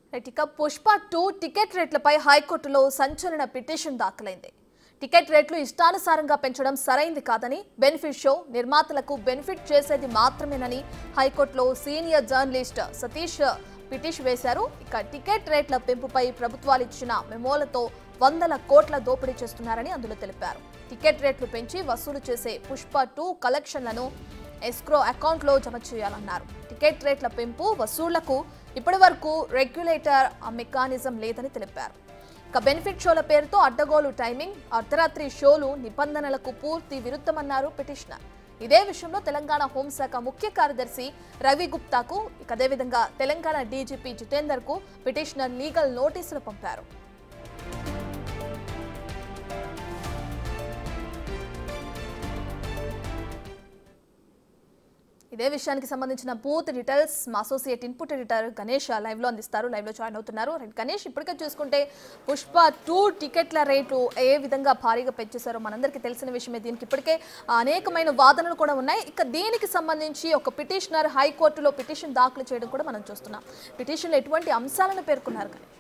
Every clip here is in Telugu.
రైట్ ఇక పుష్ప టూ టికెట్ రేట్లపై హైకోర్టులో సంచలన పిటిషన్ దాఖలైంది టికెట్ రేట్లు ఇష్టానుసారంగా పెంచడం సరైంది కాదని బెనిఫిట్ షో నిర్మాతలకు బెనిఫిట్ చేసేది మాత్రమేనని హైకోర్టులో సీనియర్ జర్నలిస్ట్ సతీష్ పిటిషన్ వేశారు ఇక టికెట్ రేట్ల పెంపుపై ప్రభుత్వాలు ఇచ్చిన మెమోలతో వందల కోట్ల దోపిడీ చేస్తున్నారని అందులో తెలిపారు టికెట్ రేట్లు పెంచి వసూలు చేసే పుష్ప టూ కలెక్షన్లను ఎస్క్రో అకౌంట్లో జమ చేయాలన్నారు టికెట్ రేట్ల పెంపు వసూళ్లకు ఇప్పటి వరకు రెగ్యులేటర్ మెకానిజం లేదని తెలిపారు ఇక బెనిఫిట్ షోల పేరుతో అడ్డగోలు టైమింగ్ అర్ధరాత్రి షోలు నిబంధనలకు పూర్తి విరుద్ధమన్నారు పిటిషనర్ ఇదే విషయంలో తెలంగాణ హోంశాఖ ముఖ్య కార్యదర్శి రవి గుప్తాకు ఇక అదేవిధంగా తెలంగాణ డీజీపీ జితేందర్ కు పిటిషనర్ లీగల్ నోటీసులు పంపారు ఇదే విషయానికి సంబంధించిన బూత్ డీటెయిల్స్ మా associate input editor Ganesh live లో అందిస్తారు లైవ్ లో జాయిన్ అవుతున్నారు రైట్ గణేష్ ఇప్పటికే చూసుకుంటే పుష్ప టూ టికెట్ల రేటు ఏ విధంగా భారీగా పెంచేశారో మనందరికీ తెలిసిన విషయమే దీనికి ఇప్పటికే అనేకమైన వాదనలు కూడా ఉన్నాయి ఇక దీనికి సంబంధించి ఒక పిటిషనర్ హైకోర్టులో పిటిషన్ దాఖలు చేయడం కూడా మనం చూస్తున్నాం పిటిషన్లో ఎటువంటి అంశాలను పేర్కొన్నారు గణేష్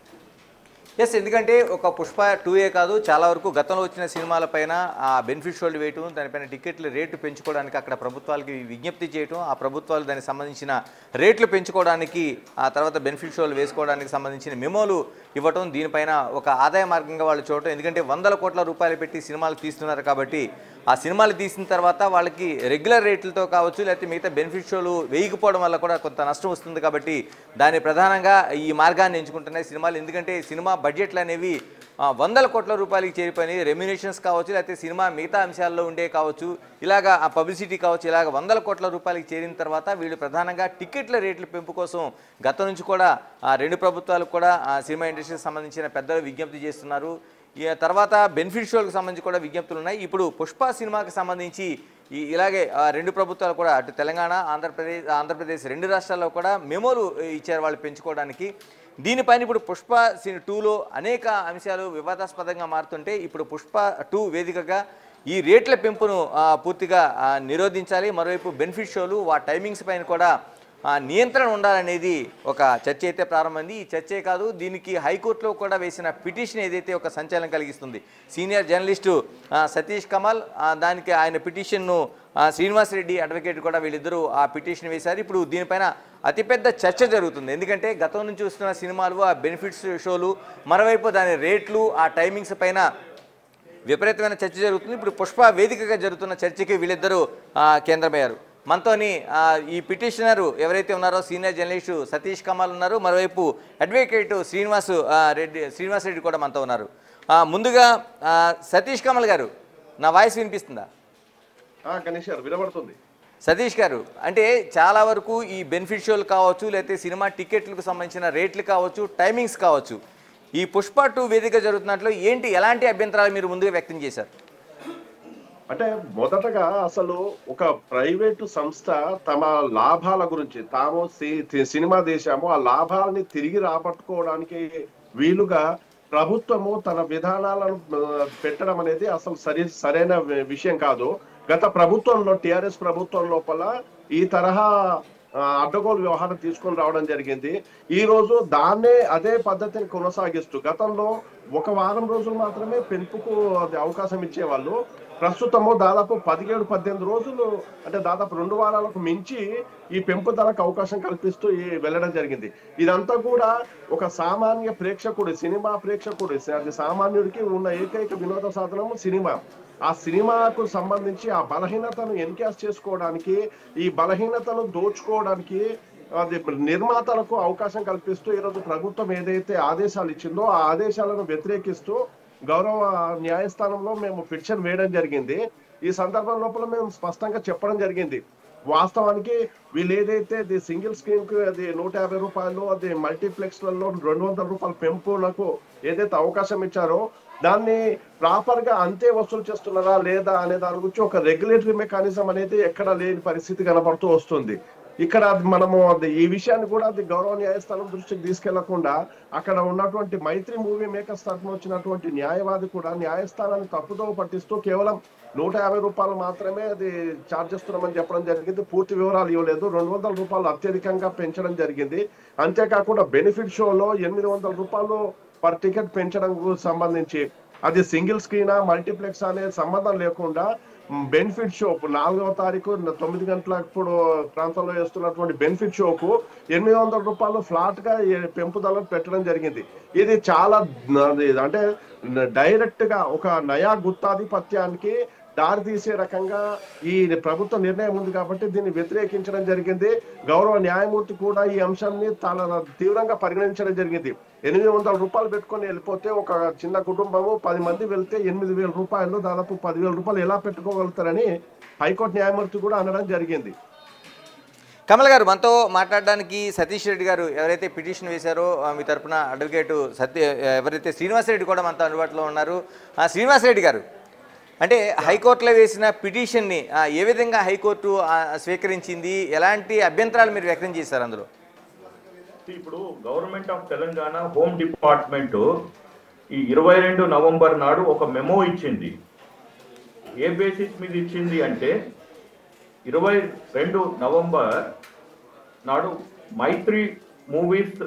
ఎస్ ఎందుకంటే ఒక పుష్ప టూ ఏ కాదు చాలా వరకు గతంలో వచ్చిన సినిమాలపైన ఆ బెనిఫిట్ షోలు వేయటం దానిపైన టికెట్ల రేటు పెంచుకోవడానికి అక్కడ ప్రభుత్వాలకి విజ్ఞప్తి చేయటం ఆ ప్రభుత్వాలు దానికి సంబంధించిన రేట్లు పెంచుకోవడానికి ఆ తర్వాత బెనిఫిట్ షోలు వేసుకోవడానికి సంబంధించిన మెమోలు ఇవ్వటం దీనిపైన ఒక ఆదాయ మార్గంగా వాళ్ళు చూడటం ఎందుకంటే వందల కోట్ల రూపాయలు పెట్టి సినిమాలు తీస్తున్నారు కాబట్టి ఆ సినిమాలు తీసిన తర్వాత వాళ్ళకి రెగ్యులర్ రేట్లతో కావచ్చు లేకపోతే మిగతా బెనిఫిట్ షోలు వేయకపోవడం వల్ల కూడా కొంత నష్టం వస్తుంది కాబట్టి దాని ప్రధానంగా ఈ మార్గాన్ని ఎంచుకుంటున్నాయి సినిమాలు ఎందుకంటే సినిమా బడ్జెట్లు అనేవి ఆ, వందల కోట్ల రూపాయలకి చేరిపోయినాయి రెమ్యునేషన్స్ కావచ్చు లేకపోతే సినిమా మిగతా అంశాల్లో ఉండే కావచ్చు ఇలాగా ఆ పబ్లిసిటీ కావచ్చు ఇలాగ వందల కోట్ల రూపాయలకి చేరిన తర్వాత వీళ్ళు ప్రధానంగా టికెట్ల రేట్ల పెంపు కోసం గతం నుంచి కూడా ఆ, రెండు ప్రభుత్వాలకు కూడా ఆ, సినిమా ఇండస్ట్రీకి సంబంధించిన పెద్దలు విజ్ఞప్తి చేస్తున్నారు ఈ తర్వాత బెనిఫిట్ షోలకు సంబంధించి కూడా విజ్ఞప్తులు ఉన్నాయి ఇప్పుడు పుష్ప సినిమాకి సంబంధించి ఈ ఇలాగే ఆ, రెండు ప్రభుత్వాలు కూడా అటు తెలంగాణ ఆంధ్రప్రదేశ్ ఆంధ్రప్రదేశ్ రెండు రాష్ట్రాల్లో కూడా మెమోలు ఇచ్చారు వాళ్ళు పెంచుకోవడానికి దీనిపైన ఇప్పుడు పుష్ప సి- టూలో అనేక అంశాలు వివాదాస్పదంగా మారుతుంటే ఇప్పుడు పుష్ప టూ వేదికగా ఈ రేట్ల పెంపును ఆ, పూర్తిగా ఆ, నిరోధించాలి మరోవైపు బెనిఫిట్ షోలు ఆ టైమింగ్స్ పైన కూడా ఆ, నియంత్రణ ఉండాలనేది ఒక చర్చ అయితే ప్రారంభమైంది ఈ చర్చే కాదు దీనికి హైకోర్టులో కూడా వేసిన పిటిషన్ ఏదైతే ఒక సంచలనం కలిగిస్తుంది సీనియర్ జర్నలిస్టు ఆ, సతీష్ కమల్ ఆ, దానికి ఆయన పిటిషన్ను ఆ, శ్రీనివాస్ రెడ్డి అడ్వకేట్ కూడా వీళ్ళిద్దరూ ఆ పిటిషన్ వేశారు ఇప్పుడు దీనిపైన అతిపెద్ద చర్చ జరుగుతుంది ఎందుకంటే గతం నుంచి వస్తున్న సినిమాలు ఆ బెనిఫిట్స్ షోలు మరోవైపు దాని రేట్లు ఆ టైమింగ్స్ పైన విపరీతమైన చర్చ జరుగుతుంది ఇప్పుడు పుష్ప వేదికగా జరుగుతున్న చర్చకి వీళ్ళిద్దరూ ఆ, కేంద్రమయ్యారు మనతోని ఆ, ఈ పిటిషనరు ఎవరైతే ఉన్నారో సీనియర్ జర్నలిస్టు సతీష్ కమాల్ ఉన్నారు మరోవైపు అడ్వకేట్ శ్రీనివాస్ ఆ, రెడ్డి శ్రీనివాస్ రెడ్డి కూడా మనతో ఉన్నారు ఆ, ముందుగా ఆ, సతీష్ కమల్ గారు నా వాయిస్ వినిపిస్తుందా ఆ, గణేష్ గారు వినబడుతుంది సతీష్ గారు అంటే చాలా వరకు ఈ బెనిఫిట్ షోలు కావచ్చు లేకపోతే సినిమా టికెట్లకు సంబంధించిన రేట్లు కావచ్చు టైమింగ్స్ కావచ్చు ఈ పుష్ప టూ వేదిక జరుగుతున్నట్లు ఏంటి ఎలాంటి అభ్యంతరాలు మీరు ముందుగా వ్యక్తం చేశారు అంటే మొదటగా అసలు ఒక ప్రైవేటు సంస్థ తమ లాభాల గురించి తాము సి- తి- సినిమా దేశాము ఆ లాభాలని తిరిగి రాబట్టుకోవడానికి వీలుగా ప్రభుత్వము తన విధానాలను ఆ, పెట్టడం అనేది అసలు సరి సరైన వి- విషయం కాదు గత ప్రభుత్వంలో టిఆర్ఎస్ ప్రభుత్వం లోపల ఈ తరహా ఆ, అడ్డగోలు వ్యవహారం తీసుకొని రావడం జరిగింది ఈ రోజు దాన్నే అదే పద్ధతిని కొనసాగిస్తూ గతంలో ఒక వారం రోజులు మాత్రమే పెంపుకు అది అవకాశం ఇచ్చేవాళ్ళు ప్రస్తుతము దాదాపు పదిహేడు పద్దెనిమిది రోజులు అంటే దాదాపు రెండు వారాలకు మించి ఈ పెంపుదలకు అవకాశం కల్పిస్తూ ఈ వెళ్ళడం జరిగింది ఇదంతా కూడా ఒక సామాన్య ప్రేక్షకుడి సినిమా ప్రేక్షకుడి అది సామాన్యుడికి ఉన్న ఏకైక వినోద సాధనము సినిమా ఆ సినిమాకు సంబంధించి ఆ బలహీనతను ఎన్కాష్ చేసుకోవడానికి ఈ బలహీనతను దోచుకోవడానికి అది నిర్మాతలకు అవకాశం కల్పిస్తూ ఈరోజు ప్రభుత్వం ఏదైతే ఆదేశాలు ఇచ్చిందో ఆ ఆదేశాలను వ్యతిరేకిస్తూ గౌరవ న్యాయస్థానంలో మేము పిటిషన్ వేయడం జరిగింది ఈ సందర్భం లోపల మేము స్పష్టంగా చెప్పడం జరిగింది వాస్తవానికి వీళ్ళు ఏదైతే అది సింగిల్ స్క్రీన్ కి అది నూట యాభై రూపాయలు అది మల్టీప్లెక్స్లలో రెండు వందల రూపాయల పెంపునకు ఏదైతే అవకాశం ఇచ్చారో దాన్ని ప్రాపర్ గా అంతే వసూలు చేస్తున్నారా లేదా అనే దాని గురించి ఒక రెగ్యులేటరీ మెకానిజం అనేది ఎక్కడ లేని పరిస్థితి కనబడుతూ వస్తుంది ఇక్కడ అది మనము అది ఈ విషయాన్ని కూడా అది గౌరవ న్యాయస్థానం దృష్టికి తీసుకెళ్లకుండా అక్కడ ఉన్నటువంటి మైత్రి మూవీ మేకర్స్ తరఫున వచ్చినటువంటి న్యాయవాది కూడా న్యాయస్థానాన్ని తప్పుదో పట్టిస్తూ కేవలం నూట యాభై రూపాయలు మాత్రమే అది ఛార్జ్ చేస్తున్నామని చెప్పడం జరిగింది పూర్తి వివరాలు ఇవ్వలేదు రెండు వందల రూపాయలు అత్యధికంగా పెంచడం జరిగింది అంతేకాకుండా బెనిఫిట్ షోలో ఎనిమిది వందల రూపాయలు పర్ టికెట్ పెంచడం సంబంధించి అది సింగిల్ స్క్రీనా మల్టీప్లెక్స్ అనే సంబంధం లేకుండా బెనిఫిట్ షో నాలుగవ తారీఖు తొమ్మిది గంటల ఇప్పుడు ప్రాంతంలో వేస్తున్నటువంటి బెనిఫిట్ షోకు ఎనిమిది వందల రూపాయలు ఫ్లాట్ గా ఏ- పెంపుదల పెట్టడం జరిగింది ఇది చాలా అది అంటే డైరెక్ట్ గా ఒక నయా గుత్తాధిపత్యానికి దారి తీసే రకంగా ఈ ప్రభుత్వ నిర్ణయం ఉంది కాబట్టి దీన్ని వ్యతిరేకించడం జరిగింది గౌరవ న్యాయమూర్తి కూడా ఈ అంశాన్ని చాలా తీవ్రంగా పరిగణించడం జరిగింది ఎనిమిది వందల రూపాయలు పెట్టుకొని వెళ్ళిపోతే ఒక చిన్న కుటుంబము పది మంది వెళ్తే ఎనిమిది వేల రూపాయలు దాదాపు పదివేల రూపాయలు ఎలా పెట్టుకోగలుగుతారని హైకోర్టు న్యాయమూర్తి కూడా అనడం జరిగింది కమల్ గారు మనతో మాట్లాడడానికి సతీష్ రెడ్డి గారు ఎవరైతే పిటిషన్ వేశారో ఆ, మీ తరపున అడ్వకేటు సత్య ఎవరైతే శ్రీనివాసరెడ్డి కూడా మనతో అందుబాటులో ఉన్నారు ఆ, శ్రీనివాసరెడ్డి గారు అంటే హైకోర్టులో వేసిన పిటిషన్ని ఆ, ఏ విధంగా హైకోర్టు ఆ, స్వీకరించింది ఎలాంటి అభ్యంతరాలు మీరు వ్యక్తం చేశారు అందులో ఇప్పుడు government of Telangana home department ఈ ఇరవై రెండు నవంబర్ నాడు ఒక మెమో ఇచ్చింది ఏ బేసిస్ మీద ఇచ్చింది అంటే ఇరవై రెండు నవంబర్ నాడు మైత్రి మూవీస్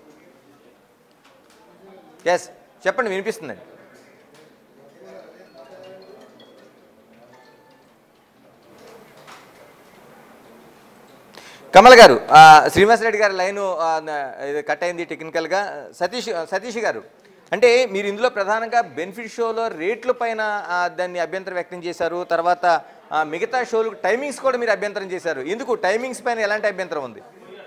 ఎస్ చెప్పండి వినిపిస్తుందండి కమల్ గారు ఆ, శ్రీనివాస్ రెడ్డి గారి లైను ఆ, న- ఇది కట్ అయింది టెక్నికల్గా సతీష్ సతీష్ గారు అంటే మీరు ఇందులో ప్రధానంగా బెనిఫిట్ షోలో రేట్ల పైన ఆ, దాన్ని అభ్యంతరం వ్యక్తం చేశారు తర్వాత ఆ, మిగతా షోలు టైమింగ్స్ కూడా మీరు అభ్యంతరం చేశారు ఎందుకు టైమింగ్స్ పైన ఎలాంటి అభ్యంతరం ఉంది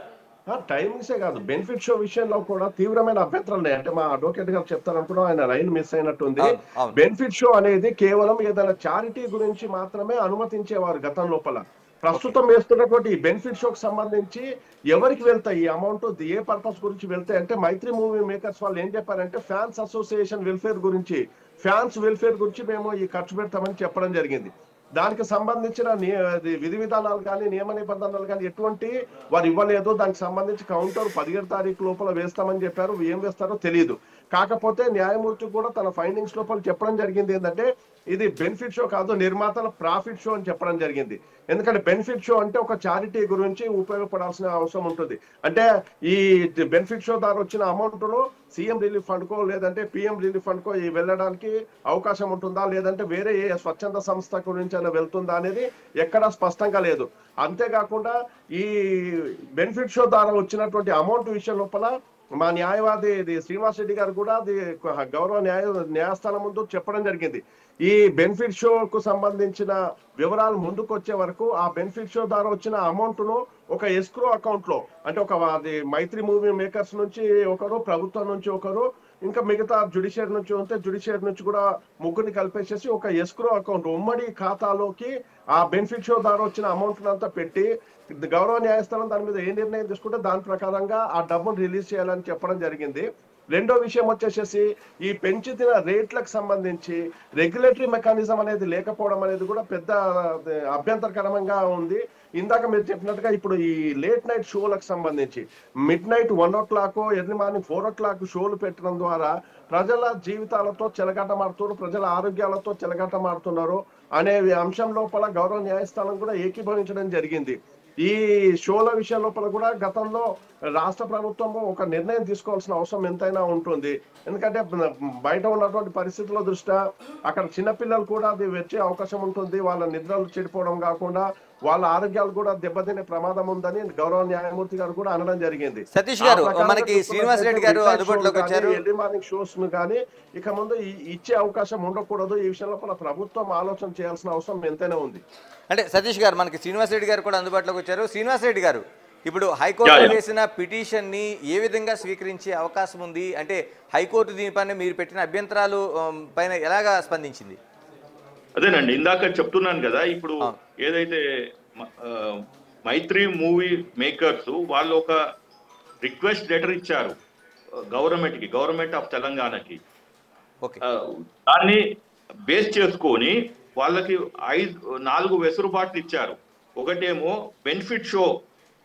టైమింగ్సే కాదు బెనిఫిట్ షో విషయంలో కూడా తీవ్రమైన అభ్యంతరాలు ఉన్నాయి అంటే మా అడ్వకేట్ గారు చెప్తారనుకున్నాం ఆయన లైన్ మిస్ అయినట్టుంది అవును, అవును. బెనిఫిట్ షో అనేది కేవలం ఏదైనా చారిటీ గురించి మాత్రమే అనుమతించేవారు గతం లోపల ప్రస్తుతం వేస్తున్నటువంటి ఈ బెనిఫిట్ షోకి సంబంధించి ఎవరికి వెళ్తాయి ఈ అమౌంట్ ఏ పర్పస్ గురించి వెళ్తాయి అంటే మైత్రి మూవీ మేకర్స్ వాళ్ళు ఏం చెప్పారంటే ఫ్యాన్స్ అసోసియేషన్ వెల్ఫేర్ గురించి ఫ్యాన్స్ వెల్ఫేర్ గురించి మేము ఈ ఖర్చు పెడతామని చెప్పడం జరిగింది దానికి సంబంధించిన ని- అది విధి విధానాలు కానీ నియమ నిబంధనలు కానీ ఎటువంటి వారు ఇవ్వలేదు దానికి సంబంధించి కౌంటర్ పదిహేడు తారీఖు లోపల వేస్తామని చెప్పారు ఏం వేస్తారో తెలియదు కాకపోతే న్యాయమూర్తి కూడా తన ఫైండింగ్స్ లోపల చెప్పడం జరిగింది ఏంటంటే ఇది బెనిఫిట్ షో కాదు నిర్మాతల ప్రాఫిట్ షో అని చెప్పడం జరిగింది ఎందుకంటే బెనిఫిట్ షో అంటే ఒక చారిటీ గురించి ఉపయోగపడాల్సిన అవసరం ఉంటుంది అంటే ఈ బెనిఫిట్ షో ద్వారా వచ్చిన అమౌంట్ ను సీఎం రిలీఫ్ ఫండ్ కో లేదంటే పిఎం రిలీఫ్ ఫండ్ కో ఈ వెళ్ళడానికి అవకాశం ఉంటుందా లేదంటే వేరే ఏ స్వచ్ఛంద సంస్థ గురించి అయినా వెళ్తుందా అనేది ఎక్కడా స్పష్టంగా లేదు అంతేకాకుండా ఈ బెనిఫిట్ షో ద్వారా వచ్చినటువంటి అమౌంట్ విషయం లోపల మా న్యాయవాది ఇది శ్రీనివాస్ రెడ్డి గారు కూడా అది గౌరవ న్యాయ న్యాయస్థానం ముందు చెప్పడం జరిగింది ఈ బెనిఫిట్ షోకు సంబంధించిన వివరాలు ముందుకు వచ్చే వరకు ఆ బెనిఫిట్ షో ద్వారా వచ్చిన అమౌంట్ ను ఒక ఎస్క్రో అకౌంట్ లో అంటే ఒక అది మైత్రి మూవీ మేకర్స్ నుంచి ఒకరు ప్రభుత్వం నుంచి ఒకరు ఇంకా మిగతా జుడిషియరీ నుంచి ఉంటే జుడిషియరీ నుంచి కూడా ముగ్గురిని కలిపేసేసి ఒక ఎస్క్రో అకౌంట్ ఉమ్మడి ఖాతాలోకి ఆ బెనిఫిట్ షో ద్వారా వచ్చిన అమౌంట్ అంతా పెట్టి గౌరవ న్యాయస్థానం దాని మీద ఏ నిర్ణయం తీసుకుంటే దాని ప్రకారంగా ఆ డబ్బును రిలీజ్ చేయాలని చెప్పడం జరిగింది రెండో విషయం వచ్చేసేసి ఈ పెంచుతున్న రేట్లకు సంబంధించి రెగ్యులేటరీ మెకానిజం అనేది లేకపోవడం అనేది కూడా పెద్ద అదే, అభ్యంతరకరంగా ఉంది ఇందాక మీరు చెప్పినట్టుగా ఇప్పుడు ఈ లేట్ నైట్ షోలకు సంబంధించి midnight one o'clock early morning four o'clock షోలు పెట్టడం ద్వారా ప్రజల జీవితాలతో చెలగాటమాడుతున్నారు ప్రజల ఆరోగ్యాలతో చెలగాటమాడుతున్నారు అనే అంశం లోపల గౌరవ న్యాయస్థానం కూడా ఏకీభవించడం జరిగింది ఈ షోల విషయం లోపల కూడా గతంలో రాష్ట్ర ప్రభుత్వము ఒక నిర్ణయం తీసుకోవాల్సిన అవసరం ఎంతైనా ఉంటుంది ఎందుకంటే బయట ఉన్నటువంటి పరిస్థితుల దృష్ట్యా అక్కడ చిన్నపిల్లలు కూడా అది వచ్చే అవకాశం ఉంటుంది వాళ్ళ నిద్రలు చెడిపోవడం కాకుండా వాళ్ళ ఆరోగ్యాలు కూడా దెబ్బతినే ప్రమాదం ఉందని గౌరవ న్యాయమూర్తి గారు కూడా అనడం జరిగింది సతీష్ గారు, ఆ ప్రకారంగా మనకి శ్రీనివాస్ రెడ్డి గారు చూసుకున్నట్లయితే అందుబాటులోకి midnight show వచ్చారు. కానీ, ఎర్లీ మార్నింగ్ షోస్ ను కానీ ఇక ముందు ఈ- ఇచ్చే అవకాశం ఉండకూడదు ఈ విషయంలో మన ప్రభుత్వం ఆలోచన చేయాల్సిన అవసరం ఎంతైనా ఉంది అంటే సతీష్ గారు మనకి శ్రీనివాస్ రెడ్డి గారు కూడా అందుబాటులోకి వచ్చారు శ్రీనివాస్ రెడ్డి గారు ఇప్పుడు హైకోర్టు యా, యా. వేసిన పిటిషన్ ని ఏ విధంగా స్వీకరించే అవకాశం ఉంది అంటే హైకోర్టు దీనిపైన మీరు పెట్టిన అభ్యంతరాలు ఉమ్, పైన ఎలాగా స్పందించింది అదేనండి ఇందాక చెప్తున్నాను కదా ఇప్పుడు ఆ. ఏదైతే మ- ఆ, మైత్రి మూవీ మేకర్స్ వాళ్ళు ఒక రిక్వెస్ట్ లెటర్ ఇచ్చారు గవర్నమెంట్ కి గవర్నమెంట్ ఆఫ్ తెలంగాణకి ఓకే ఆ, దాన్ని బేస్ చేసుకొని వాళ్ళకి ఐదు నాలుగు వెసులుబాట్లు ఇచ్చారు ఒకటేమో బెనిఫిట్ షో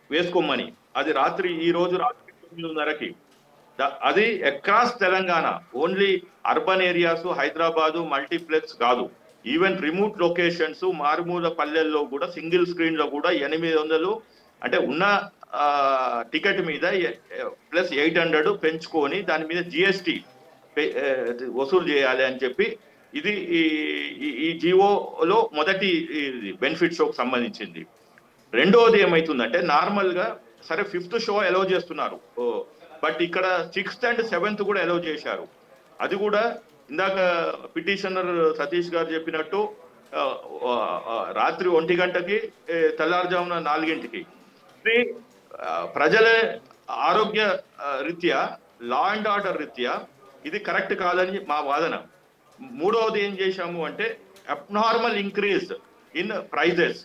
వేసుకోమని అది రాత్రి ఈ రోజు రాత్రి తొమ్మిదిన్నరకి ద- అది across Telangana only urban areas Hyderabad multiplex కాదు ఈవెన్ రిమోట్ లొకేషన్స్ మారుమూల పల్లెల్లో కూడా సింగిల్ స్క్రీన్ లో కూడా ఎనిమిది వందలు అంటే ఉన్న టికెట్ మీద ప్లస్ ఎయిట్ హండ్రెడ్ పెంచుకొని దాని మీద జిఎస్టి వసూలు చేయాలి అని చెప్పి ఇది ఈ- ఈ- ఈ జియోలో మొదటి బెనిఫిట్ షోకి సంబంధించింది రెండోది ఏమైతుందంటే నార్మల్ గా సరే ఫిఫ్త్ షో అలౌ చేస్తున్నారు బట్ ఇక్కడ సిక్స్త్ అండ్ సెవెంత్ కూడా అలౌ చేశారు అది కూడా ఇందాక పిటిషనర్ సతీష్ గారు చెప్పినట్టు ఆ, ఆ, ఆ, రాత్రి ఒంటి గంటకి ఏ, తెల్లారుజామున నాలుగింటికి ఇది ఆ, ప్రజల ఆరోగ్య ఆ, రీత్యా లా అండ్ ఆర్డర్ రీత్యా ఇది కరెక్ట్ కాదని మా వాదన మూడవది ఏం చేశాము అంటే అబ్నార్మల్ ఇంక్రీజ్ ఇన్ ప్రైజెస్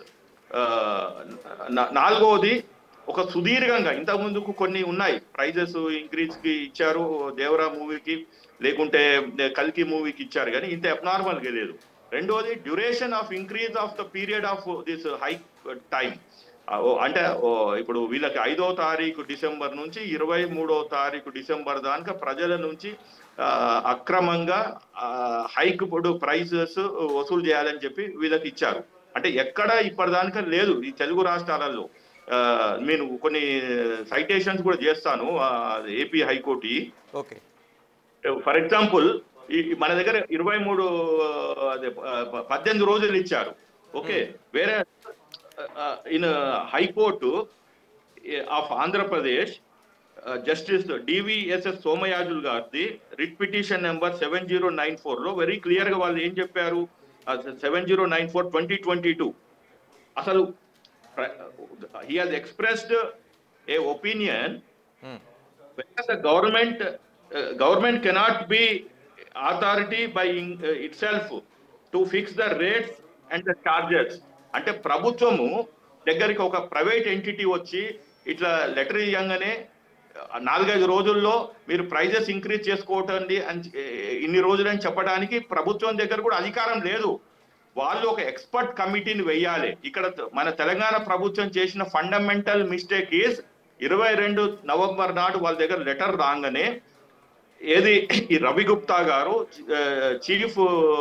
నాలుగవది ఒక సుదీర్ఘంగా ఇంతకు ముందుకు కొన్ని ఉన్నాయి ప్రైజెస్ ఇంక్రీజ్ కి ఇచ్చారు దేవరా మూవీకి లేకుంటే కల్కి మూవీకి ఇచ్చారు కానీ ఇంత అబ్నార్మల్ గా లేదు రెండోది duration of increase of the period of this high time అంటే ఓ, ఇప్పుడు వీళ్ళకి ఐదో తారీఖు డిసెంబర్ నుంచి ఇరవై మూడో తారీఖు డిసెంబర్ దాకా ప్రజల నుంచి ఆ, అక్రమంగా హైక్ ఇప్పుడు ప్రైసెస్ వసూలు చేయాలని చెప్పి వీళ్ళకి ఇచ్చారు అంటే ఎక్కడ ఇప్పటిదాకా లేదు ఈ తెలుగు రాష్ట్రాలలో ఆ, నేను కొన్ని సైటేషన్స్ కూడా చేస్తాను AP high court okay for example ఈ మన దగ్గర ఇరవై మూడు అదే ప- పద్దెనిమిది రోజులు ఇచ్చారు ఓకే వేరే in high court of Andhra Pradesh justice DVSS Somayajulu గారిది writ petition number seven zero nine four లో వెరీ క్లియర్ గా వాళ్ళు ఏం చెప్పారు seven zero nine four twenty twenty two అసలు he has expressed a opinion whereas the government uh, government cannot be authority by in- uh, itself to fix the rates and the charges అంటే ప్రభుత్వము దగ్గరికి ఒక ప్రైవేట్ ఎంటిటీ వచ్చి ఇట్లా లెటర్ ఇవ్వగానే ఆ, నాలుగైదు రోజుల్లో మీరు ప్రైజెస్ ఇంక్రీజ్ చేసుకోవటండి అని చె- ఇన్ని రోజులని చెప్పడానికి ప్రభుత్వం దగ్గర కూడా అధికారం లేదు వాళ్ళు ఒక ఎక్స్పర్ట్ కమిటీని వెయ్యాలి ఇక్కడ త- మన తెలంగాణ ప్రభుత్వం చేసిన ఫండమెంటల్ మిస్టేక్ ఈస్ ఇరవై రెండు నవంబర్ నాడు వాళ్ళ దగ్గర లెటర్ రాగానే ఏది ఈ రవి గుప్తా గారు chief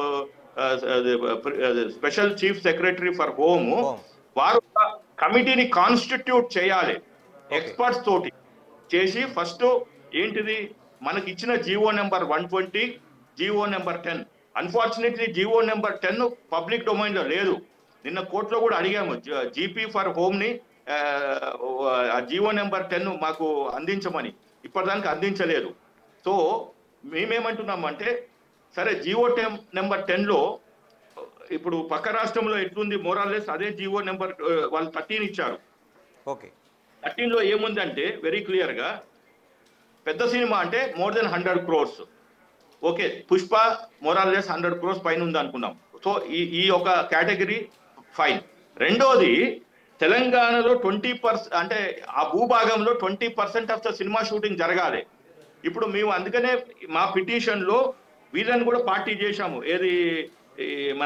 special chief secretary for home Home. వారు ఒక కమిటీని కాన్స్టిట్యూట్ చేయాలి ఎక్స్పర్ట్స్ తోటి చేసి ఫస్ట్ ఏంటిది మనకి ఇచ్చిన GO number one twenty GO number ten unfortunately GO number ten public domain లో లేదు నిన్న కోర్టులో కూడా అడిగాము జీపీ ఫర్ హోమ్ ని ఆ జీవో నెంబర్ టెన్ మాకు అందించమని ఇప్పటిదానికి అందించలేదు సో మేమేమంటున్నామంటే సరే జీవో టెన్ నెంబర్ టెన్ లో ఇప్పుడు పక్క రాష్ట్రంలో ఎట్లుంది మోరాల్లెస్ అదే జీవో నెంబర్ వాళ్ళు థర్టీన్ ఇచ్చారు ఓకే థర్టీన్ లో ఏముందంటే వెరీ క్లియర్ గా పెద్ద సినిమా అంటే more than hundred crores okay Pushpa more or less hundred crores పైన ఉంది అనుకున్నాం సో ఈ ఈ ఒక కేటగిరీ ఫైన్ రెండోది తెలంగాణలో ట్వంటీ పర్సెంట్ అంటే ఆ భూభాగంలో twenty percent of the cinema shooting జరగాలి ఇప్పుడు మేము అందుకనే మా పిటిషన్ లో వీళ్ళని కూడా పార్టీ చేశాము ఏది ఈ మన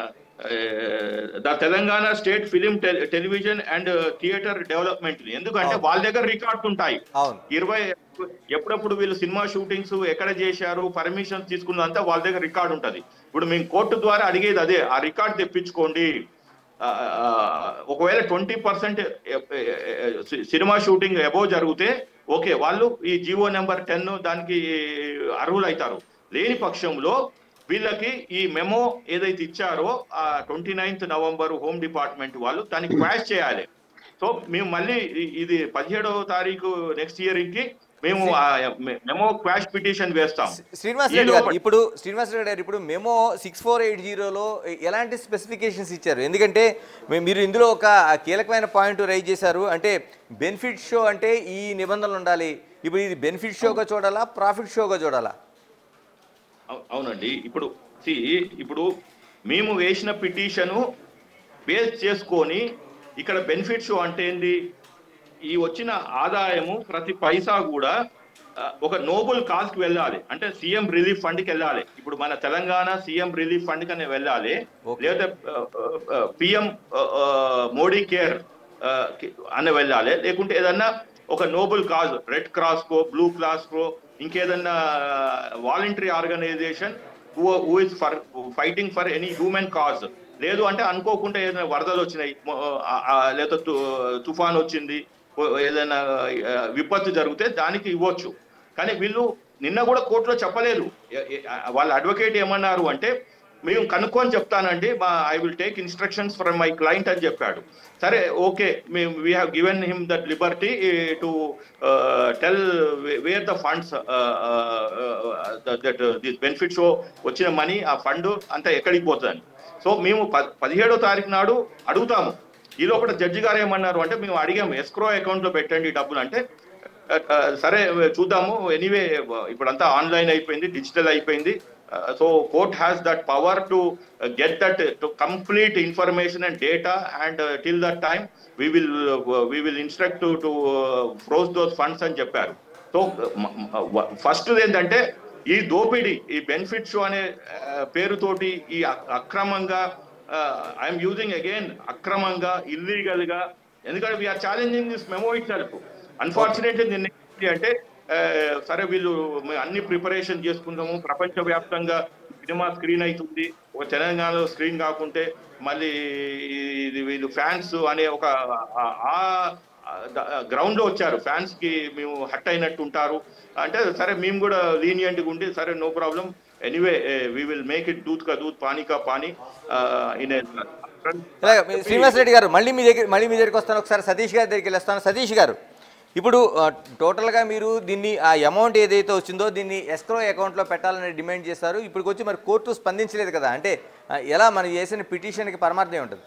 the Telangana state film television and theatre development ఎందుకంటే అవును. వాళ్ళ దగ్గర రికార్డ్స్ ఉంటాయి అవును ఇరవై ఎప్పుడప్పుడు వీళ్ళు సినిమా షూటింగ్స్ ఎక్కడ చేశారు పర్మిషన్ తీసుకున్నంతా వాళ్ళ దగ్గర రికార్డ్ ఉంటది ఇప్పుడు మేము కోర్టు ద్వారా అడిగేది అదే ఆ రికార్డ్ తెప్పించుకోండి ఆ, ఆ, ఒకవేళ twenty percent cinema shooting above జరిగితే ఓకే వాళ్ళు ఈ జియో నెంబర్ టెన్ దానికి అర్హులైతారు లేని పక్షంలో వీళ్ళకి ఈ మెమో ఏదైతే ఇచ్చారో ఆ twenty ninth November home department వాళ్ళు దానికి క్వాష్ చేయాలి సో మేము మళ్ళీ ఇ- ఇది పదిహేడవ తారీఖు నెక్స్ట్ ఇయర్ కి మేము ఆ మెమో క్వాష్ పిటిషన్ వేస్తాం శ్రీనివాస్ ఈ రెడ్డి గారు లోపల- ఇప్పుడు శ్రీనివాస్ రెడ్డి గారు ఇప్పుడు మెమో సిక్స్ ఫోర్ ఎయిట్ జీరోలో ఎలాంటి స్పెసిఫికేషన్స్ ఇచ్చారు ఎందుకంటే మీ- మీరు ఇందులో ఒక కీలకమైన పాయింట్ రైజ్ చేశారు అంటే బెనిఫిట్ షో అంటే ఈ నిబంధనలు ఉండాలి ఇప్పుడు ఇది బెనిఫిట్ షోగా చూడాలా ప్రాఫిట్ షోగా చూడాలా అవు- అవునండి ఇప్పుడు see, ఇప్పుడు మేము వేసిన పిటిషను బేస్ చేసుకొని ఇక్కడ బెనిఫిట్ షో అంటే ఏంది ఈ వచ్చిన ఆదాయము ప్రతి పైసా కూడా ఆ, ఒక నోబుల్ కాజ్ కి వెళ్ళాలి అంటే సీఎం రిలీఫ్ ఫండ్ కి వెళ్ళాలి ఇప్పుడు మన తెలంగాణ సీఎం రిలీఫ్ ఫండ్ కనే వెళ్ళాలి Okay. లేదా పిఎం మోడీ కేర్ ఆ, కి- అని వెళ్ళాలి లేకుంటే ఏదన్నా ఒక నోబుల్ కాజ్ రెడ్ క్రాస్ కో బ్లూ క్లాస్ కో ఇంకేదన్నా voluntary organisation who is for fighting for any human cause లేదు అంటే అనుకోకుండా ఏదైనా వరదలు వచ్చినాయి మొ- ఆ, ఆ, లేదా తు- తుఫాన్ వచ్చింది ఓ- ఏదైనా ఆ, విపత్తు జరిగితే దానికి ఇవ్వచ్చు కానీ వీళ్ళు నిన్న కూడా కోర్టులో చెప్పలేదు ఏ- ఏ- వాళ్ళ అడ్వకేట్ ఏమన్నారు అంటే మేము కనుక్కొని చెప్తానండి మా I will take instructions from my client అని చెప్పాడు సరే ఓకే మేము we have given him that liberty to tell where the funds that this benefit show వచ్చిన మనీ ఆ ఫండ్ అంతా ఎక్కడికి పోతుందని సో మేము ప- పదిహేడో తారీఖు నాడు అడుగుతాము ఈ లోపల జడ్జి గారు ఏమన్నారు అంటే మేము అడిగాము ఎస్క్రో అకౌంట్ లో పెట్టండి డబ్బులు అంటే ఆ, ఆ, సరే చూద్దాము ఎనీవే ఇప్పుడంతా ఆన్లైన్ అయిపోయింది డిజిటల్ అయిపోయింది so court has that power to get that to complete information and data and till that time we will we will instruct to froze those funds అని చెప్పారు సో ఫస్ట్ ఏంటంటే ఈ దోపిడీ ఈ బెనిఫిట్ షో అనే ఆ, పేరుతోటి ఈ అక్- అక్రమంగా ఐఎమ్ యూజింగ్ అగైన్ అక్రమంగా ఇల్లీగల్ గా ఎందుకంటే we're challenging this memo itself unfortunately నిన్న ఏంటి అంటే ఆ, సరే వీళ్ళు మేము అన్ని ప్రిపరేషన్ చేసుకుంటాము ప్రపంచవ్యాప్తంగా సినిమా స్క్రీన్ అవుతుంది ఒక తెలంగాణలో స్క్రీన్ కాకుంటే మళ్ళీ ఇది వీళ్ళు ఫ్యాన్స్ అనే ఒక ఆ- ఆ గ్రౌండ్ లో వచ్చారు ఫ్యాన్స్ కి మేము హట్ అయినట్టు ఉంటారు అంటే సరే మేము కూడా లీనియంట్ ఉండి సరే no problem anyway we will make it దూత్ కా దూత్ పానీ కా పానీ ఇన్ ఇలాగ మీ శ్రీనివాస్ రెడ్డి గారు మళ్ళీ మీ దగ్గర మళ్ళీ మీ దగ్గరికి వస్తాను ఒకసారి సతీష్ గారి దగ్గరికి వెళ్ళొస్తాను సతీష్ గారు ఇప్పుడు ఆ, టోటల్గా మీరు దీన్ని ఆ అమౌంట్ ఏదైతే వచ్చిందో దీన్ని ఎస్క్రో అకౌంట్లో పెట్టాలని డిమాండ్ చేశారు ఇప్పుడు వచ్చి మరి కోర్టు స్పందించలేదు కదా అంటే ఆ, ఎలా మనం చేసిన పిటిషన్కి పరమార్థం ఉంటుంది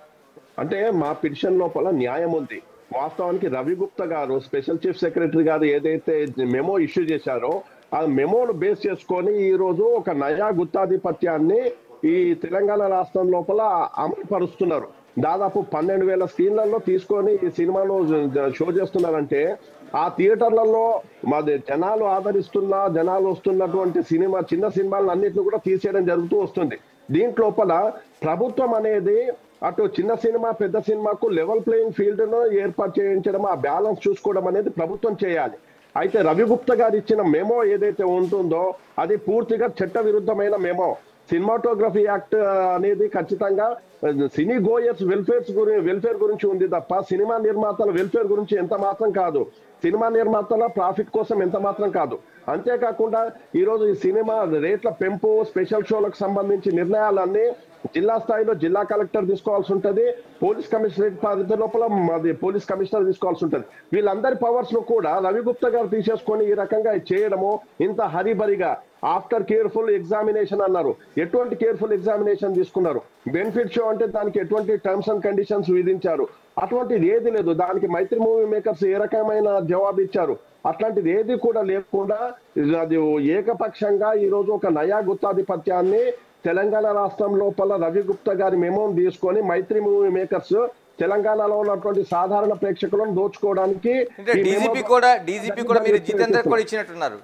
అంటే మా పిటిషన్ లోపల న్యాయం ఉంది వాస్తవానికి రవి గుప్తా గారు స్పెషల్ చీఫ్ సెక్రటరీ గారు ఏదైతే మెమో ఇష్యూ చేశారో ఆ మెమోను బేస్ చేసుకొని ఈ రోజు ఒక నయా గుత్తాధిపత్యాన్ని ఈ తెలంగాణ రాష్ట్రం లోపల అమలు పరుస్తున్నారు దాదాపు పన్నెండు వేల స్క్రీన్లలో తీసుకొని ఈ సినిమాను షో చేస్తున్నారంటే ఆ థియేటర్లలో మాది జనాలు ఆదరిస్తున్న జనాలు వస్తున్నటువంటి సినిమా చిన్న సినిమాలను అన్నింటిని కూడా తీసేయడం జరుగుతూ వస్తుంది దీంట్లోపల ప్రభుత్వం అనేది అటు చిన్న సినిమా పెద్ద సినిమాకు లెవెల్ ప్లేయింగ్ ఫీల్డ్ ను ఏర్పాటు చేయించడం ఆ బ్యాలెన్స్ చూసుకోవడం అనేది ప్రభుత్వం చేయాలి అయితే రవిగుప్త గారు ఇచ్చిన మెమో ఏదైతే ఉంటుందో అది పూర్తిగా చట్ట విరుద్ధమైన మెమో సినిమాటోగ్రఫీ యాక్ట్ అనేది ఖచ్చితంగా ఆ, సినీ గోయర్స్ వెల్ఫేర్స్ గురించి వెల్ఫేర్ గురించి ఉంది తప్ప సినిమా నిర్మాతల వెల్ఫేర్ గురించి ఎంత మాత్రం కాదు సినిమా నిర్మాతల ప్రాఫిట్ కోసం ఎంత మాత్రం కాదు అంతేకాకుండా ఈరోజు ఈ సినిమా రేట్ల పెంపు స్పెషల్ షోలకు సంబంధించి నిర్ణయాలన్నీ జిల్లా స్థాయిలో జిల్లా కలెక్టర్ తీసుకోవాల్సి ఉంటది పోలీస్ కమిషనరేట్ పరిధి లోపల అది పోలీస్ కమిషనర్ తీసుకోవాల్సి ఉంటది వీళ్ళందరి పవర్స్ ను కూడా రవిగుప్తా గారు తీసేసుకొని ఈ రకంగా చేయడము ఇంత హరిబరిగా ఆఫ్టర్ కేర్ఫుల్ ఎగ్జామినేషన్ అన్నారు ఎటువంటి కేర్ఫుల్ ఎగ్జామినేషన్ తీసుకున్నారు బెనిఫిట్ షో అంటే దానికి ఎటువంటి టర్మ్స్ అండ్ కండిషన్స్ విధించారు అటువంటిది ఏది లేదు దానికి మైత్రి మూవీ మేకర్స్ ఏ రకమైన జవాబు ఇచ్చారు అట్లాంటిది ఏది కూడా లేకుండా అది ఏకపక్షంగా ఈ రోజు ఒక నయా గుత్తాధిపత్యాన్ని తెలంగాణ రాష్ట్రం లోపల రవి గుప్తా గారి మెమోని తీసుకొని మైత్రి మూవీ మేకర్స్ తెలంగాణలో ఉన్నటువంటి సాధారణ ప్రేక్షకులను దోచుకోవడానికి అంటే ఈ డీజీపీ memo- కూడా డీజీపీ కూడా మీరు జితేందర్ కూడా ఇచ్చినట్టున్నారు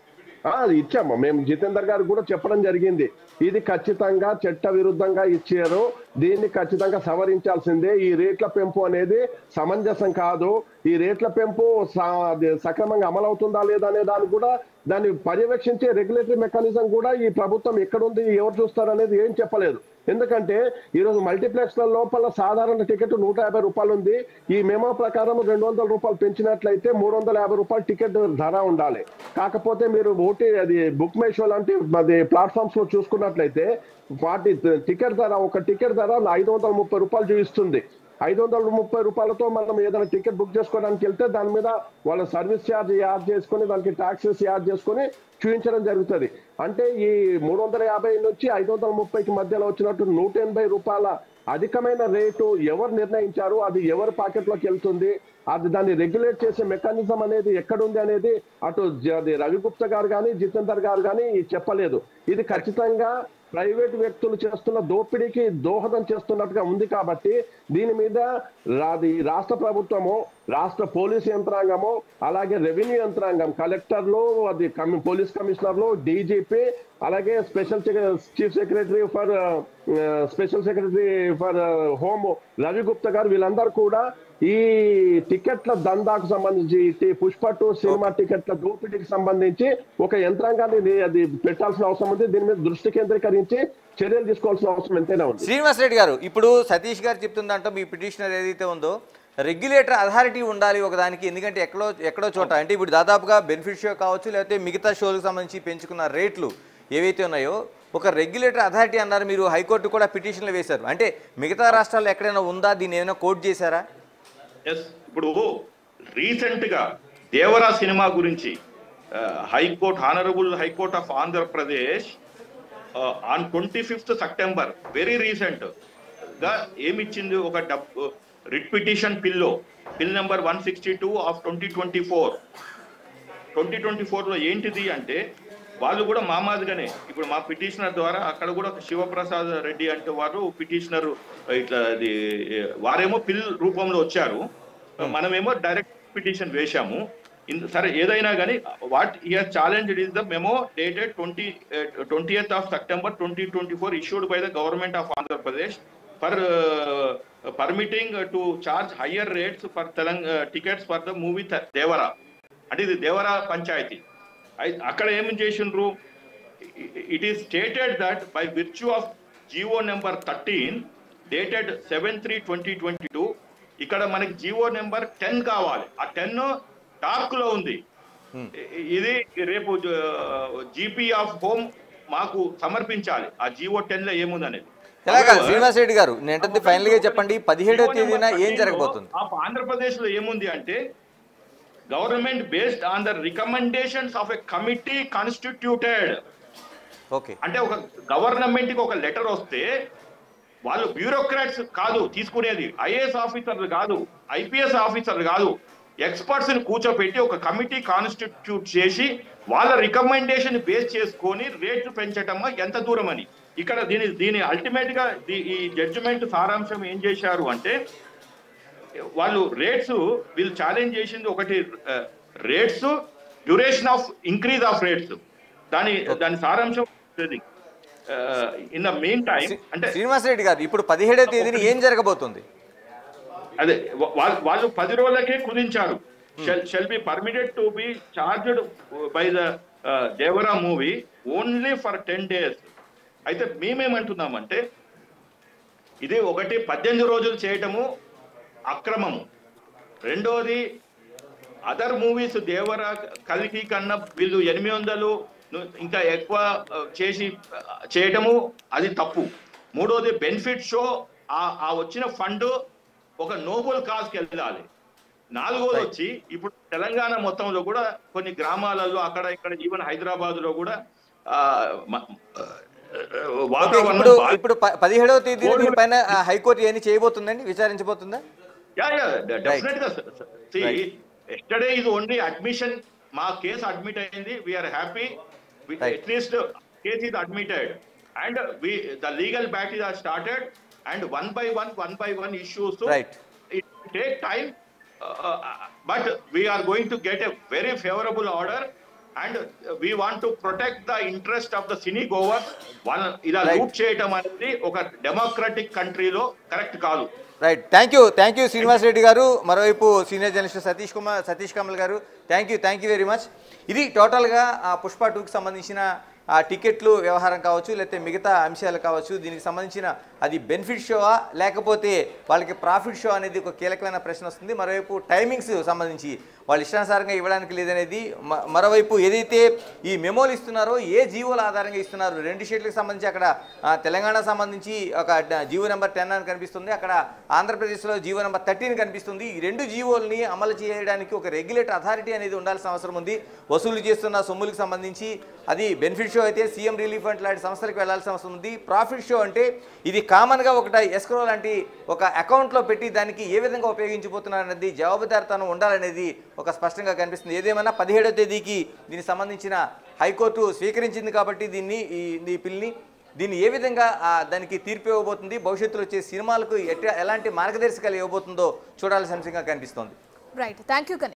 ఆ, అది ఇచ్చాము మేము జితేందర్ గారు కూడా చెప్పడం జరిగింది ఇది ఖచ్చితంగా చట్ట విరుద్ధంగా ఇచ్చారు దీన్ని ఖచ్చితంగా సవరించాల్సిందే ఈ రేట్ల పెంపు అనేది సమంజసం కాదు ఈ రేట్ల పెంపు స- అది సక్రమంగా అమలవుతుందా లేదా అనే దాన్ని కూడా దాన్ని పర్యవేక్షించే రెగ్యులేటరీ మెకానిజం కూడా ఈ ప్రభుత్వం ఎక్కడుంది ఎవరు చూస్తారు అనేది ఏం చెప్పలేదు ఎందుకంటే ఈరోజు మల్టీప్లెక్స్ లోపల సాధారణ టికెట్ నూట యాభై రూపాయలు ఉంది ఈ మెమో ప్రకారం రెండు వందల రూపాయలు పెంచినట్లయితే మూడు వందల యాభై రూపాయలు టికెట్ ధర ఉండాలి కాకపోతే మీరు ఓటీ అది బుక్ మై షో లాంటి అది ప్లాట్ఫామ్స్ లో చూసుకున్నట్లయితే వాటి టికెట్ ధర ఒక టికెట్ ధర ఐదు వందల ముప్పై రూపాయలు చూపిస్తుంది ఐదు వందల ముప్పై రూపాయలతో మనం ఏదైనా టికెట్ బుక్ చేసుకోవడానికి వెళ్తే దాని మీద వాళ్ళ సర్వీస్ ఛార్జ్ యాడ్ చేసుకొని దానికి ట్యాక్సెస్ యాడ్ చేసుకొని చూపించడం జరుగుతుంది అంటే ఈ మూడు వందల యాభై నుంచి ఐదు వందల ముప్పైకి మధ్యలో వచ్చినట్టు నూట ఎనభై రూపాయల అధికమైన రేటు ఎవరు నిర్ణయించారు అది ఎవరి పాకెట్లోకి వెళ్తుంది అది దాన్ని రెగ్యులేట్ చేసే మెకానిజం అనేది ఎక్కడుంది అనేది అటు జ- అది రవిగుప్త గారు కానీ జితేందర్ గారు కానీ చెప్పలేదు ఇది ఖచ్చితంగా ప్రైవేట్ వ్యక్తులు చేస్తున్న దోపిడీకి దోహదం చేస్తున్నట్టుగా ఉంది కాబట్టి దీని మీద రా- అది రాష్ట్ర ప్రభుత్వము రాష్ట్ర పోలీస్ యంత్రాంగము అలాగే రెవెన్యూ యంత్రాంగం కలెక్టర్లు అది కమి- పోలీస్ కమిషనర్లు డీజీపీ అలాగే special chief secretary for special secretary for home Ravi Gupta గారు వీళ్ళందరూ కూడా ఈ టికెట్ల దందాకు సంబంధించి ఈ పుష్ప టూ సినిమా టికెట్ల దోపిడీకి సంబంధించి ఒక యంత్రాంగాన్ని ని- అది పెట్టాల్సిన అవసరం ఉంది దీని మీద దృష్టి కేంద్రీకరించి చర్యలు తీసుకోవాల్సిన అవసరం ఎంతైనా ఉంది శ్రీనివాస్ రెడ్డి గారు ఇప్పుడు సతీష్ గారు చెప్తుందంటే మీ పిటిషనర్ ఏదైతే ఉందో రెగ్యులేటర్ అథారిటీ ఉండాలి ఒకదానికి ఎందుకంటే ఎక్కడో ఎక్కడో చోట అంటే ఇప్పుడు దాదాపుగా బెనిఫిట్ షో కావచ్చు లేకపోతే మిగతా షోలకు సంబంధించి పెంచుకున్న రేట్లు ఏవైతే ఉన్నాయో ఒక రెగ్యులేటర్ అథారిటీ అన్నారు మీరు హైకోర్టు కూడా పిటిషన్లు వేశారు అంటే మిగతా రాష్ట్రాల్లో ఎక్కడైనా ఉందా దీన్ని ఏమైనా కోర్టు చేశారా ఎస్ ఇప్పుడు రీసెంట్ గా దేవరా సినిమా గురించి high court honourable high court of Andhra Pradesh on twenty fifth September very recent గా ఏమిచ్చింది ఒక డబ్ రిట్ పిటిషన్ పిల్లో PIL number one sixty two of twenty twenty four twenty twenty ఫోర్లో ఏంటిది అంటే వాళ్ళు కూడా మా మాదిరిగానే ఇప్పుడు మా పిటిషనర్ ద్వారా అక్కడ కూడా ఒక శివప్రసాద్ రెడ్డి అంటే వారు పిటిషనర్ ఇట్లా అది వారేమో పిల్ రూపంలో వచ్చారు మనమేమో డైరెక్ట్ పిటిషన్ వేశాము ఇన్- సరే ఏదైనా కానీ what we're challenge is the memo dated twenty twentieth of September twenty twenty four issued by the government of Andhra Pradesh for permitting to charge higher rates for Telangana tickets for the movie Devara అంటే ఇది దేవరా పంచాయతీ అయి- అక్కడ ఏమి చేసిండ్రు it is stated that by virtue of GO number thirteen dated seven three twenty twenty two ఇక్కడ మనకి జియో నెంబర్ టెన్ కావాలి ఆ టెన్ డార్క్ లో ఉంది ఇ- ఇది రేపు జీపీ ఆఫ్ హోమ్ మాకు సమర్పించాలి ఆ జియో టెన్ లో ఏముందనేది ఎలాగా శ్రీనివాస్ రెడ్డి గారు నేను ఫైనల్ గా చెప్పండి పదిహేడో తేదీన ఏం జరగబోతుంది ఆంధ్రప్రదేశ్ లో ఏముంది అంటే government based on the recommendations of a committee constituted okay అంటే ఒక గవర్నమెంట్ కి ఒక లెటర్ వస్తే వాళ్ళు బ్యూరోక్రాట్స్ కాదు తీసుకునేది ఐఏఎస్ ఆఫీసర్లు కాదు ఐపీఎస్ ఆఫీసర్లు కాదు ఎక్స్పర్ట్స్ ని కూర్చోపెట్టి ఒక కమిటీ కాన్స్టిట్యూట్ చేసి వాళ్ళ రికమెండేషన్ బేస్ చేసుకొని రేట్లు పెంచటమా ఎంత దూరం అని ఇక్కడ దీని దీని అల్టిమేట్ గా దీ- ఈ జడ్జిమెంట్ సారాంశం ఏం చేశారు అంటే వాళ్ళు రేట్స్ వీళ్ళు ఛాలెంజ్ చేసింది ఒకటి rates duration of increase of rates దాని దాని సారాంశం ఇన్ ద మెయిన్ టైం అంటే శ్రీనివాస్ రెడ్డి గారు ఇప్పుడు పదిహేడో తేదీన ఏం జరగబోతుంది అదే వా- వా- వాళ్ళు పది రోజులకే కుదించారు shall be permitted to be charged by the Devara movie only for ten days అయితే మేమేమంటున్నామంటే ఇది ఒకటి పద్దెనిమిది రోజులు చేయటము అక్రమము రెండోది అదర్ మూవీస్ దేవర కలికి కన్నా వీళ్ళు ఎనిమిది వందలు ను- ఇంకా ఎక్కువ ఆ, చేసి ఆ, చేయటము అది తప్పు మూడోది బెనిఫిట్ షో ఆ ఆ వచ్చిన ఫండ్ ఒక నోబుల్ కాజ్కి వెళ్ళాలి నాలుగోది వచ్చి ఇప్పుడు తెలంగాణ మొత్తంలో కూడా కొన్ని గ్రామాలలో అక్కడ ఇక్కడ ఈవెన్ హైదరాబాద్ లో కూడా ఆ, మ- ఆ, ఓకే, వాతావరణం ఇప్పుడు బాగా- ఇప్పుడు ప- పదిహేడవ తేదీన మీ పైన ఆ, హైకోర్టు ఏమి చేయబోతుందండి విచారించబోతుందా Yeah, yeah, de- definitely. sir. See, Right. yesterday is only admission. మా కేసు అడ్మిట్ అయింది we are happy Right. At least case is admitted and we the legal battle are started and one by one one by one issues Right. it will take time uh, uh, but we are going to get a very favorable order and we want to protect the interest of the cine goers వాళ్ళ ఇలా Right. లూట్ చేయటం అనేది ఒక డెమోక్రటిక్ కంట్రీలో కరెక్ట్ కాదు right thank you thank you Srinivas Reddy garu మరోవైపు senior journalist Satish Kumar Satish Kamal garu thank you thank you very much ఇది టోటల్గా ఆ పుష్ప టూకి సంబంధించిన ఆ టికెట్లు వ్యవహారం కావచ్చు లేకపోతే మిగతా అంశాలు కావచ్చు దీనికి సంబంధించిన అది బెనిఫిట్ షోవా లేకపోతే వాళ్ళకి ప్రాఫిట్ షో అనేది ఒక కీలకమైన ప్రశ్న వస్తుంది మరోవైపు టైమింగ్స్ సంబంధించి వాళ్ళు ఇష్టానుసారంగా ఇవ్వడానికి లేదనేది మ- మరోవైపు ఏదైతే ఈ మెమోలు ఇస్తున్నారో ఏ జీవోల ఆధారంగా ఇస్తున్నారు రెండు షీట్లకు సంబంధించి అక్కడ ఆ, తెలంగాణ సంబంధించి ఒక డ- జీవో నెంబర్ టెన్ అని కనిపిస్తుంది అక్కడ ఆంధ్రప్రదేశ్లో జీవో నెంబర్ థర్టీన్ కనిపిస్తుంది ఈ రెండు జీవోల్ని అమలు చేయడానికి ఒక రెగ్యులేటర్ అథారిటీ అనేది ఉండాల్సిన అవసరం ఉంది వసూలు చేస్తున్న సొమ్ములకు సంబంధించి అది బెనిఫిట్ షో అయితే సీఎం రిలీఫ్ ఫండ్ లాంటి సంస్థలకు వెళ్లాల్సిన అవసరం ఉంది ప్రాఫిట్ షో అంటే ఇది కామన్గా ఒకట ఎస్క్రో లాంటి ఒక అకౌంట్లో పెట్టి దానికి ఏ విధంగా ఉపయోగించబోతున్నారు అనేది జవాబుదారితనం ఉండాలనేది ఒక స్పష్టంగా కనిపిస్తుంది ఏదేమైనా పదిహేడో తేదీకి దీనికి సంబంధించిన హైకోర్టు స్వీకరించింది కాబట్టి దీన్ని ఈ ఈ పిల్ని దీన్ని ఏ విధంగా ఆ, దానికి తీర్పు ఇవ్వబోతుంది భవిష్యత్తులో వచ్చే సినిమాలకు ఎట్లా ఎలాంటి మార్గదర్శకాలు ఇవ్వబోతుందో చూడాల్సిన అంశంగా కనిపిస్తోంది రైట్ థ్యాంక్ యూ